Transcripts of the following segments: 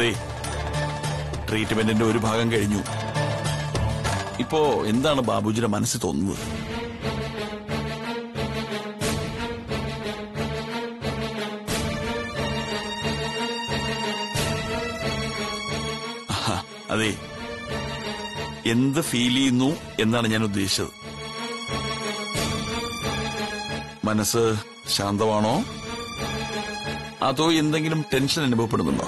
അതെ ട്രീറ്റ്മെന്റിന്റെ ഒരു ഭാഗം കഴിഞ്ഞു ഇപ്പോ എന്താണ് ബാബുജിയുടെ മനസ്സിൽ തോന്നുന്നത് ആഹാ, അതെ എന്ത് ഫീൽ ചെയ്യുന്നു എന്നാണ് ഞാൻ ഉദ്ദേശിച്ചത് മനസ്സ് ശാന്തമാണോ അതോ എന്തെങ്കിലും ടെൻഷൻ അനുഭവപ്പെടുന്നുണ്ടോ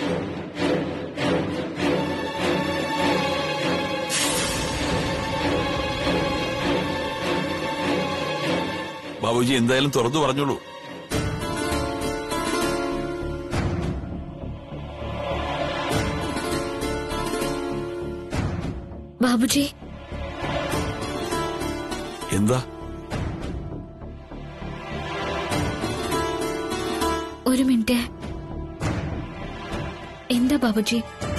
ബാബുജി എന്തായാലും തുറന്നു പറഞ്ഞോളൂ ബാബുജി എന്താ ഒരു മിനിറ്റ് എന്താ ബാബുജി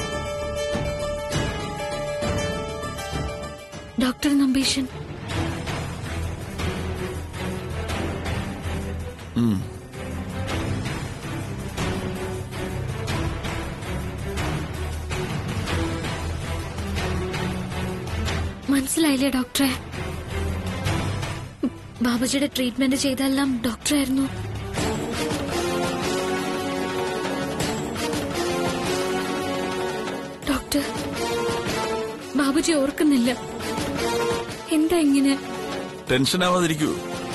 ഡോക്ടർ നമ്പീഷൻ ഉം. മനസ്സിലായില്ലേ ഡോക്ടറെ ബാബുജിയുടെ ട്രീറ്റ്മെന്റ് ചെയ്തെല്ലാം ഡോക്ടറായിരുന്നു ഡോക്ടർ ബാബുജി ഓർക്കുന്നില്ല എന്താ ഇങ്ങനെ ടെൻഷൻ ആവാതിരിക്കൂ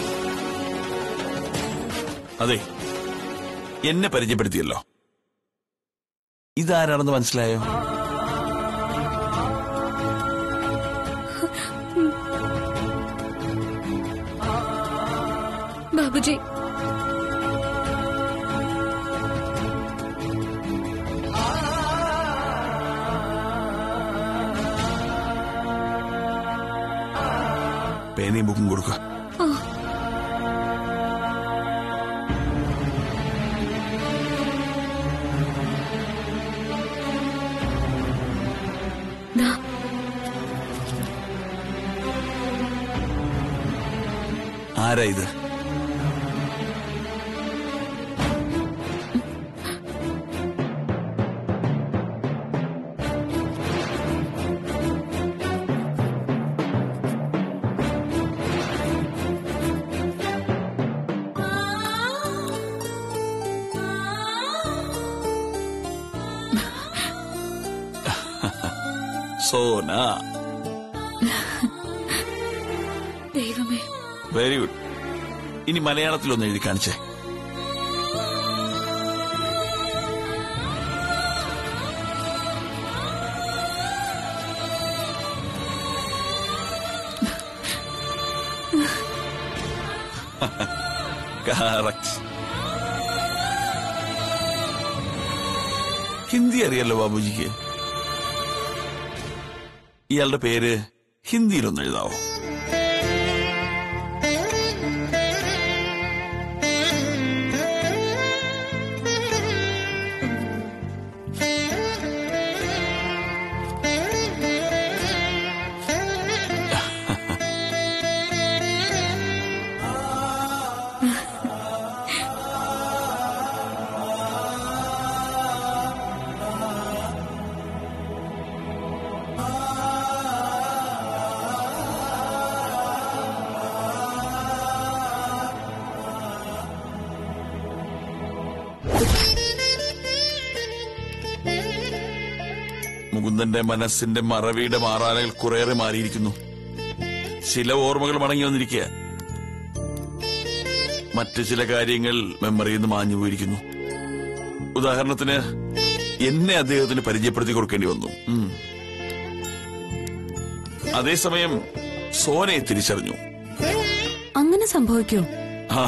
അതെ എന്നെ പരിചയപ്പെടുത്തിയല്ലോ ഇതാരാണെന്ന് മനസ്സിലായോ ബാബുജി പേനയും ബുക്കും കൊടുക്കുക ഓ ദാ ആരാ ഇത് സോന ദൈവമേ വെരി ഗുഡ് ഇനി മലയാളത്തിലൊന്ന് എഴുതി കാണിച്ചേ കറക്റ്റ് ഹിന്ദി അറിയാലോ ബാബുജിക്ക് ഇയാളുടെ പേര് ഹിന്ദിയിലൊന്ന് എഴുതാവോ മുകുന്ദന്റെ മനസ്സിന്റെ മറവിയുടെ മാറാലകൾ കുറേറെ മാറിയിരിക്കുന്നു ചില ഓർമ്മകൾ മടങ്ങി വന്നിരിക്കുക മറ്റു ചില കാര്യങ്ങൾ മെമ്മറിയിൽ നിന്ന് മാഞ്ഞു പോയിരിക്കുന്നു ഉദാഹരണത്തിന് എന്നെ അദ്ദേഹത്തിന് പരിചയപ്പെടുത്തി കൊടുക്കേണ്ടി വന്നു ഉം. അതേസമയം സോനയെ തിരിച്ചറിഞ്ഞു അങ്ങനെ സംഭവിക്കോ ആ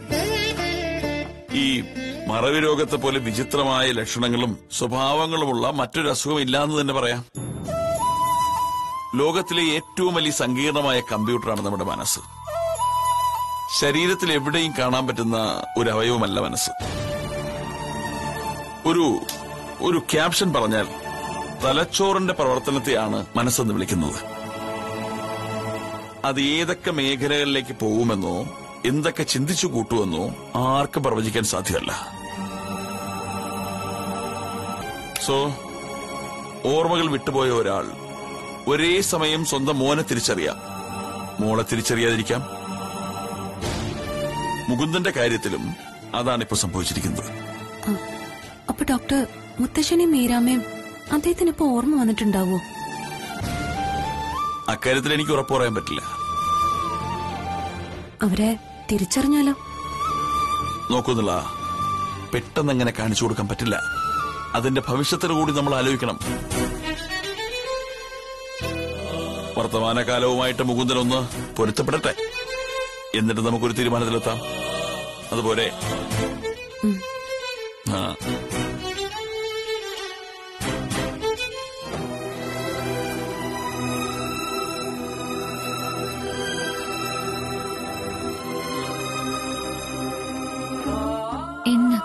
ഈ മറവി രോഗത്തെ പോലെ വിചിത്രമായ ലക്ഷണങ്ങളും സ്വഭാവങ്ങളുമുള്ള മറ്റൊരു അസുഖം ഇല്ലാന്ന് തന്നെ പറയാം ലോകത്തിലെ ഏറ്റവും വലിയ സങ്കീർണമായ കമ്പ്യൂട്ടറാണ് നമ്മുടെ മനസ്സ് ശരീരത്തിൽ എവിടെയും കാണാൻ പറ്റുന്ന ഒരു അവയവമല്ല മനസ്സ് ഒരു ഒരു ക്യാപ്ഷൻ പറഞ്ഞാൽ തലച്ചോറിന്റെ പ്രവർത്തനത്തെയാണ് മനസ്സെന്ന് വിളിക്കുന്നത് അത് ഏതൊക്കെ മേഖലകളിലേക്ക് പോകുമെന്നോ എന്തൊക്കെ ചിന്തിച്ചു കൂട്ടുമെന്നോ ആർക്കും പ്രവചിക്കാൻ സാധ്യമല്ല സോ ഓർമ്മകൾ വിട്ടുപോയ ഒരാൾ ഒരേ സമയം സ്വന്തം മോനെ തിരിച്ചറിയാം മോളെ തിരിച്ചറിയാതിരിക്കാം മുകുന്ദന്റെ കാര്യത്തിലും അതാണ് ഇപ്പൊ സംഭവിച്ചിരിക്കുന്നത് ആ, അപ്പൊ ഡോക്ടർ മുത്തശ്ശനെയും മീരാമ്മയും അദ്ദേഹത്തിന് ഇപ്പൊ ഓർമ്മ വന്നിട്ടുണ്ടാവോ അക്കാര്യത്തിൽ എനിക്ക് ഉറപ്പ് പറയാൻ പറ്റില്ല അവരെ തിരിച്ചറിഞ്ഞാലോ നോക്കുന്നില്ല പെട്ടെന്ന് എങ്ങനെ കാണിച്ചു കൊടുക്കാൻ പറ്റില്ല അതിന്റെ ഭവിഷ്യത്തിന് കൂടി നമ്മൾ ആലോചിക്കണം വർത്തമാനകാലവുമായിട്ട് മുകുന്ദൻ ഒന്ന് പൊരുത്തപ്പെടട്ടെ എന്നിട്ട് നമുക്കൊരു തീരുമാനത്തിലെത്താം അതുപോലെ ഉം. ആ എന്ന്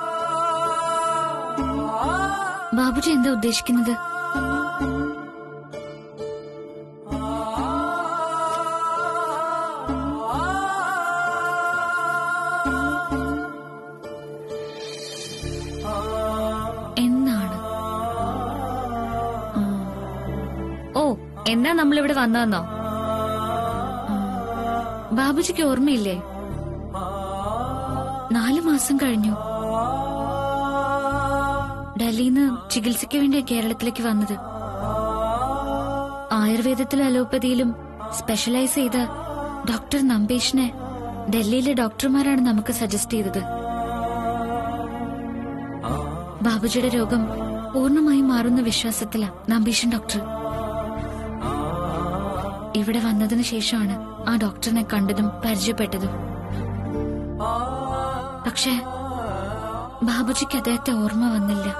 ബാബുജി എന്താ ഉദ്ദേശിക്കുന്നത് എന്നാണ് ആ. ഓ എന്നാ നമ്മളിവിടെ വന്നതെന്നോ ആ. ബാബുജിക്ക് ഓർമ്മയില്ലേ നാലു മാസം കഴിഞ്ഞു ഡൽഹിന്ന് ചികിത്സയ്ക്ക് വേണ്ടി കേരളത്തിലേക്ക് വന്നത് ആയുർവേദത്തിലും അലോപ്പതിയിലും സ്പെഷ്യലൈസ് ചെയ്ത ഡോക്ടർ നമ്പീഷിനെ ഡൽഹിയിലെ ഡോക്ടർമാരാണ് നമുക്ക് സജസ്റ്റ് ചെയ്തത് ബാബുജിയുടെ രോഗം പൂർണ്ണമായും മാറുന്ന വിശ്വാസത്തിലാ നമ്പീഷൻ ഡോക്ടർ ഇവിടെ വന്നതിന് ശേഷമാണ് ആ ഡോക്ടറിനെ കണ്ടതും പരിചയപ്പെട്ടതും പക്ഷേ ബാബുജിക്ക് അദ്ദേഹത്തെ ഓർമ്മ വന്നില്ല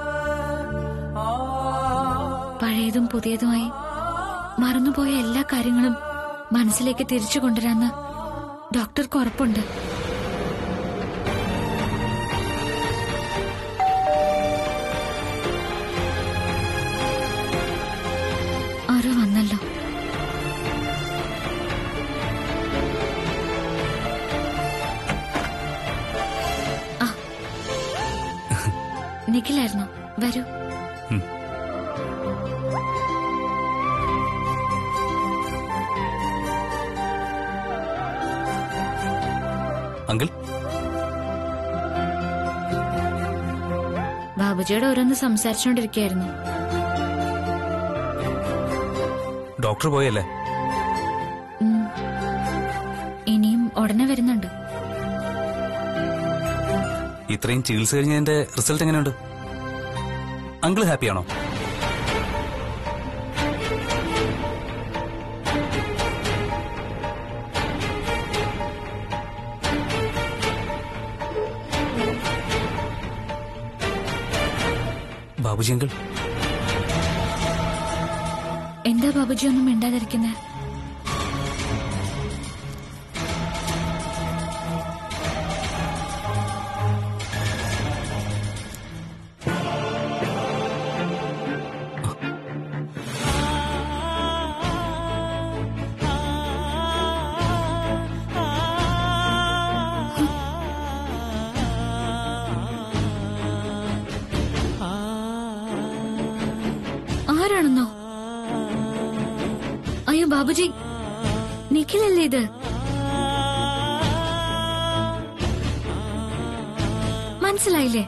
പഴയതും പുതിയതുമായി മറന്നുപോയ എല്ലാ കാര്യങ്ങളും മനസ്സിലേക്ക് തിരിച്ചു കൊണ്ടുവരാന്ന് ഡോക്ടർക്ക് ഉറപ്പുണ്ട് ആരോ വന്നല്ലോ ആ നിഖിലായിരുന്നോ വരൂ അങ്കിൾ ബാബുജിയോട് ഓരോന്ന് സംസാരിച്ചുകൊണ്ടിരിക്കുകയായിരുന്നു ഡോക്ടർ പോയല്ലേ ഉം. ഇനിയും ഉടനെ വരുന്നുണ്ട് ഇത്രയും ചികിത്സ കഴിഞ്ഞതിന്റെ റിസൾട്ട് എങ്ങനെയുണ്ട് അങ്കിൾ ഹാപ്പിയാണോ ബാബുജി അങ്കിൾ എന്താ ബാബുജി ഒന്നും മിണ്ടാതിരിക്കുന്നത് ആരാണെന്നോ അയ്യോ ബാബുജി നിഖിലല്ലേ ഇത് മനസ്സിലായില്ലേ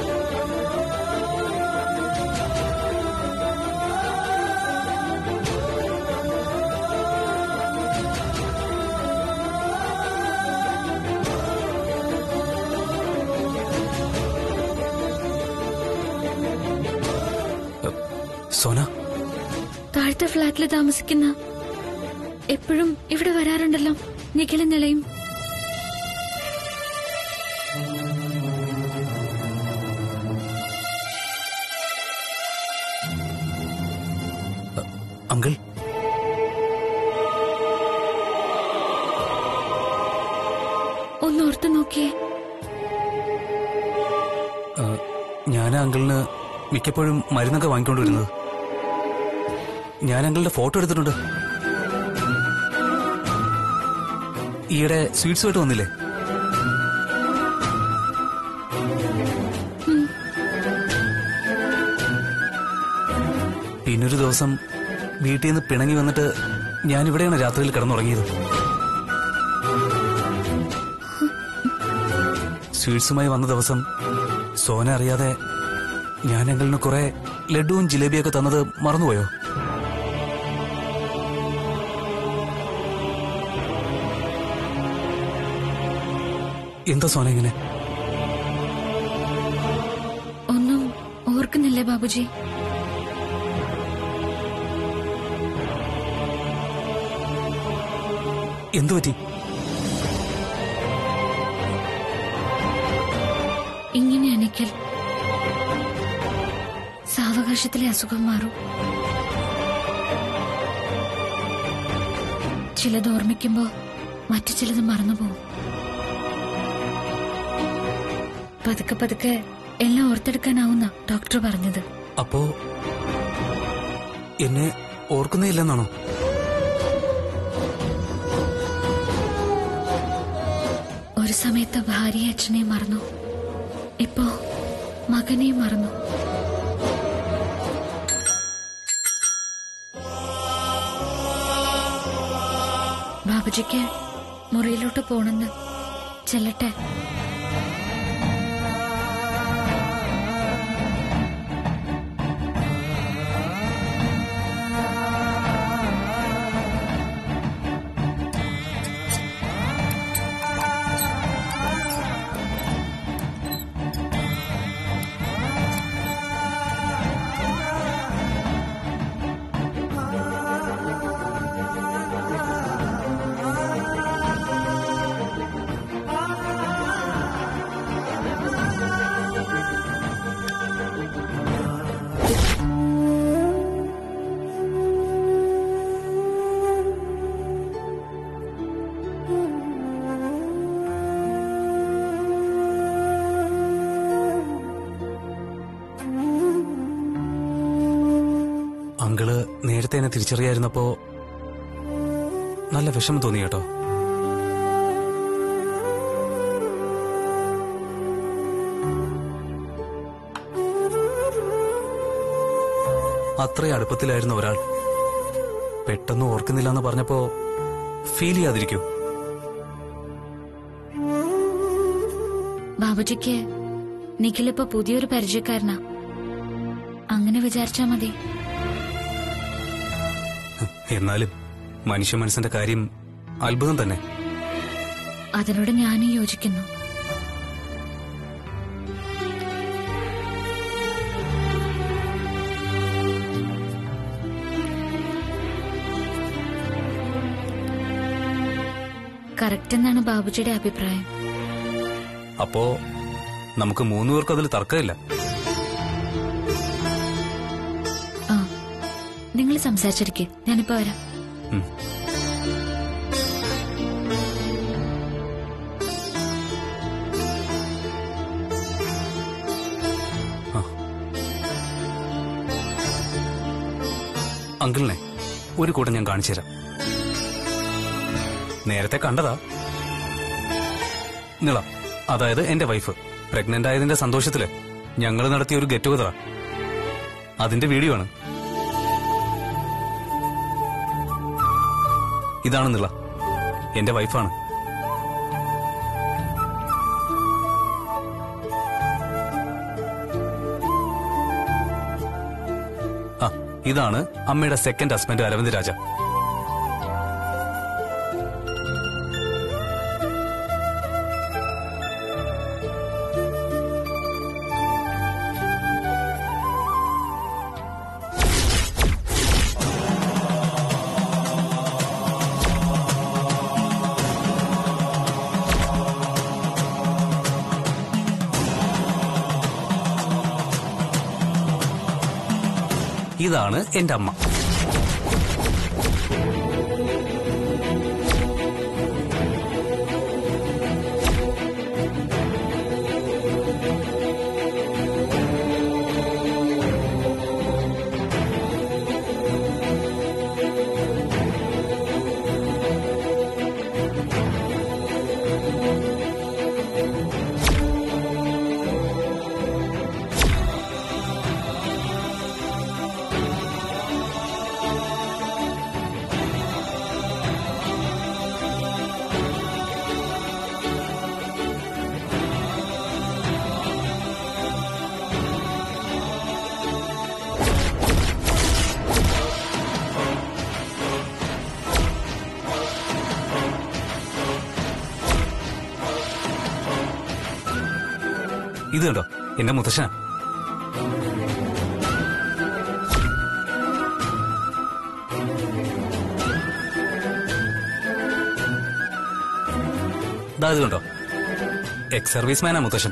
സോന താഴത്തെ ഫ്ലാറ്റിൽ താമസിക്കുന്ന എപ്പോഴും ഇവിടെ വരാറുണ്ടല്ലോ നിഖിലും നിലയും അങ്കിൾ ഒന്ന് ഓർത്തു നോക്കിയേ ഞാൻ അങ്കിളിന് മിക്കപ്പോഴും മരുന്നൊക്കെ വാങ്ങിക്കൊണ്ട് വരുന്നത് ഞാൻ അങ്കിളുടെ ഫോട്ടോ എടുത്തിട്ടുണ്ട് ഈയിടെ സ്വീറ്റ്സ് ആയിട്ട് വന്നില്ലേ പിന്നൊരു ദിവസം വീട്ടിൽ നിന്ന് പിണങ്ങി വന്നിട്ട് ഞാൻ ഇവിടെയാണ് രാത്രിയിൽ കിടന്നുറങ്ങിയത് സ്വീറ്റ്സുമായി വന്ന ദിവസം സോന അറിയാതെ ഞാൻ അങ്കിളിന് കുറെ ലഡുവും ജിലേബിയൊക്കെ തന്നത് മറന്നുപോയോ എന്താ സോന ഇങ്ങനെ ഒന്നും ഓർക്കുന്നില്ലേ ബാബുജി എന്തു പറ്റി ഇങ്ങനെ എണിക്കൽ സാവകാശത്തിലെ അസുഖം മാറും ചിലത് ഓർമ്മിക്കുമ്പോ മറ്റു ചിലത് മറന്നുപോകും പതുക്കെ പതുക്കെ എല്ലാം ഓർത്തെടുക്കാനാവുന്ന ഡോക്ടർ പറഞ്ഞത് അപ്പോ എന്നെ ഓർക്കുന്നേ ഇല്ലെന്നാണോ ഒരു സമയത്ത് ഭാര്യയെ അച്ഛനെയും മറന്നു ഇപ്പോ മകനെയും മറന്നു ബാബുജിക്ക് മുറിയിലോട്ട് പോണെന്ന് ചെല്ലട്ടെ അങ്കിള് നേരത്തെ എന്നെ തിരിച്ചറിയായിരുന്നപ്പോ നല്ല വിഷമം തോന്നി കേട്ടോ അത്രയും അടുപ്പത്തിലായിരുന്ന ഒരാൾ പെട്ടെന്ന് ഓർക്കുന്നില്ല എന്ന് പറഞ്ഞപ്പോ ഫീൽ ചെയ്യാതിരിക്കൂ ബാബുജിക്ക് നിഖിലിപ്പോ പുതിയൊരു പരിചയക്കാരനാ അങ്ങനെ വിചാരിച്ചാ മതി എന്നാലും മനുഷ്യ മനസ്സിന്റെ കാര്യം അത്ഭുതം തന്നെ അതിനോട് ഞാനും യോജിക്കുന്നു കറക്റ്റ് എന്നാണ് ബാബുജിയുടെ അഭിപ്രായം അപ്പോ നമുക്ക് മൂന്നു പേർക്കും അതിൽ തർക്കമില്ല ആ നിങ്ങൾ സംസാരിച്ചിരിക്കെ ഞാനിപ്പോ വരാം ഉം. ആ. അങ്കിളിനെ ഒരു കൂട്ടം ഞാൻ കാണിച്ചു തരാം നേരത്തെ കണ്ടതാ നിള അതായത് എന്റെ വൈഫ് പ്രഗ്നന്റ് ആയതിന്റെ സന്തോഷത്തില് ഞങ്ങൾ നടത്തിയ ഒരു ഗെറ്റ് ടുഗതറാ അതിന്റെ വീഡിയോ ആണ് ഇതാണ് നിള എന്റെ വൈഫാണ് ആ ഇതാണ് അമ്മയുടെ സെക്കൻഡ് ഹസ്ബൻഡ് അരവിന്ദ് രാജ ഇതാണ് എന്റെ അമ്മ ഇത് കണ്ടോ എന്റെ മുത്തശ്ശനാ ദാ ഇത് കണ്ടോ എക്സ് സർവീസ് മാനാ മുത്തശ്ശൻ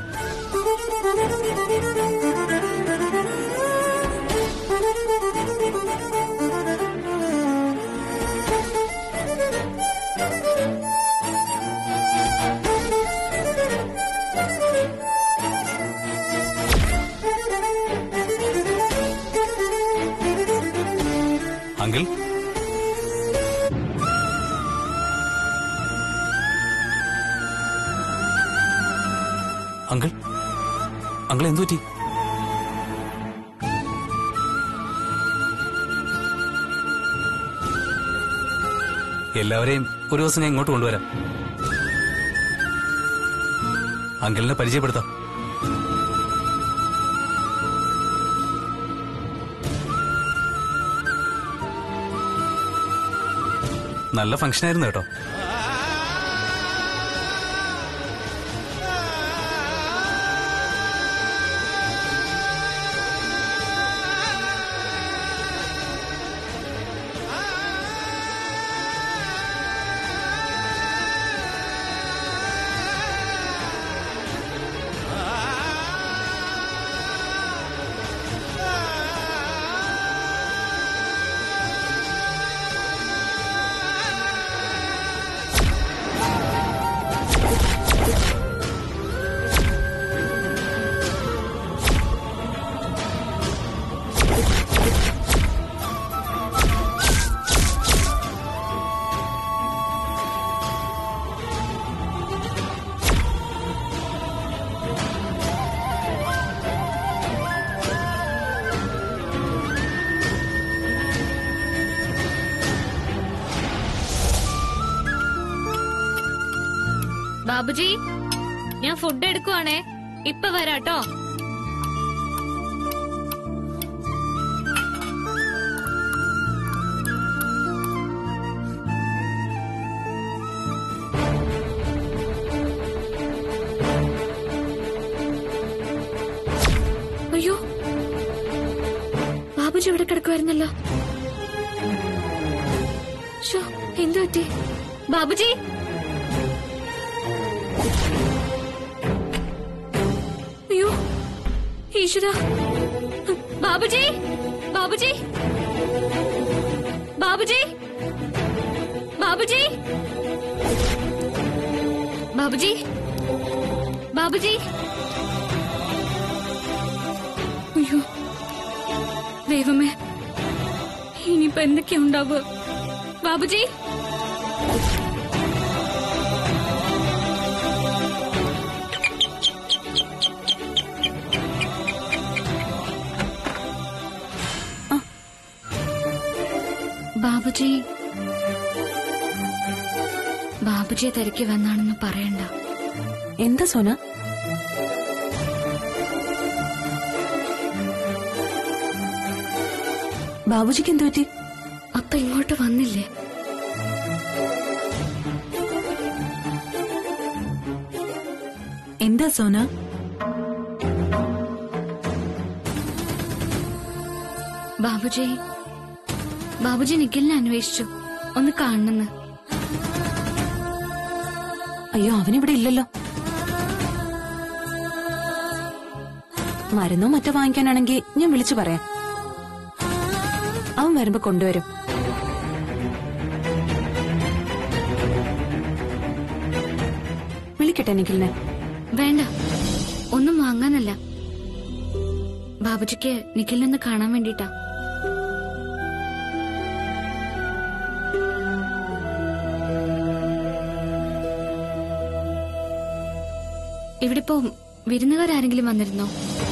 അങ്കിൾ അങ്കിൾ അങ്കിൾ എന്തു പറ്റി എല്ലാവരെയും ഒരു ദിവസം ഞാൻ ഇങ്ങോട്ട് കൊണ്ടുവരാം അങ്കിളിനെ പരിചയപ്പെടുത്താം നല്ല ഫംഗ്ഷൻ ആയിരുന്നു കേട്ടോ ബാബുജി ഞാൻ ഫുഡ് എടുക്കുവാണേ ഇപ്പൊ വരാട്ടോ അയ്യോ ബാബുജി ഇവിടെ കിടക്കുമായിരുന്നല്ലോ ശോ, എന്തു പറ്റി ബാബുജി അയ്യോ ഈശ്വര ബാബുജി ബാബുജി ബാബുജി ബാബുജി ബാബുജി ബാബുജി അയ്യോ ദൈവമേ ഇനിയിപ്പോ എന്തൊക്കെയാ ഉണ്ടാവുക ബാബുജി ബാബുജി ബാബുജിയെ തിരക്കി വന്നാണെന്ന് പറയണ്ട എന്താ സോന ബാബുജിക്ക് എന്തു പറ്റി അപ്പ ഇങ്ങോട്ട് വന്നില്ലേ എന്താ സോന ബാബുജി ബാബുജി നിഖിലിനെ അന്വേഷിച്ചു ഒന്ന് കാണണമെന്ന് അയ്യോ അവനിവിടെ ഇല്ലല്ലോ മരുന്നോ മറ്റോ വാങ്ങിക്കാനാണെങ്കിൽ ഞാൻ വിളിച്ചു പറയാം അവൻ വരുമ്പോ കൊണ്ടുവരും വിളിക്കട്ടെ നിഖിലിനെ വേണ്ട ഒന്നും വാങ്ങാനല്ല ബാബുജിക്ക് നിഖിലിനൊന്ന് കാണാൻ വേണ്ടിട്ടാ ഇവിടെ ഇപ്പോ വിരുന്നുകാരെങ്കിലും വന്നിരുന്നോ